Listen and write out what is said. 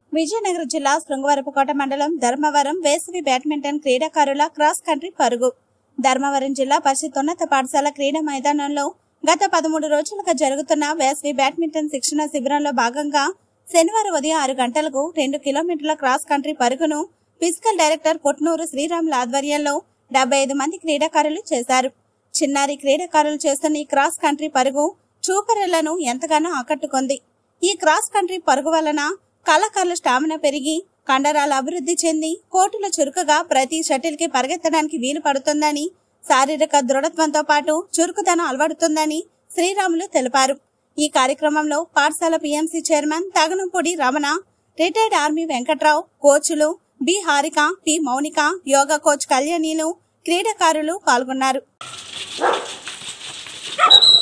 విజయనగరం జిల్లా శృంగవరపుకోట మండలం ధర్మవరం వేసవి బ్యాడ్మింటన్ క్రీడాకారుల క్రాస్ కంట్రీ పరుగు ధర్మవరం జిల్లా పరిషత్ ఉన్నత పాఠశాల క్రీడా మైదానంలో గత పదమూడు రోజులుగా జరుగుతున్న వేసవి బ్యాడ్మింటన్ శిక్షణ శిబిరంలో భాగంగా శనివారం ఉదయం ఆరు గంటలకు రెండు కిలోమీటర్ల క్రాస్ కంట్రీ పరుగును ఫిజికల్ డైరెక్టర్ పొట్నూరు శ్రీరాముల ఆధ్వర్యంలో డెబ్బై ఐదు మంది క్రీడాకారులు చేశారు చిన్నారి క్రీడాకారులు చేస్తున్న ఈ క్రాస్ కంట్రీ పరుగు చూపరులను ఎంతగానో ఆకట్టుకుంది ఈ క్రాస్ కంట్రీ పరుగు వలన కళాకారుల స్టామినా పెరిగి కండరాలు అభివృద్ధి చెంది కోర్టులో చురుకుగా ప్రతి షటిల్ కి పరిగెత్తడానికి వీలు పడుతుందని శారీరక దృఢత్వంతో పాటు చురుకుదనం అలవడుతుందని శ్రీరాములు తెలిపారు ఈ కార్యక్రమంలో పాఠశాల PMC chairman Taganampudi Ramana retired army Venkatrao కోచ్లు B Harika P Mounika yoga coach కళ్యాణిలు క్రీడాకారులు పాల్గొన్నారు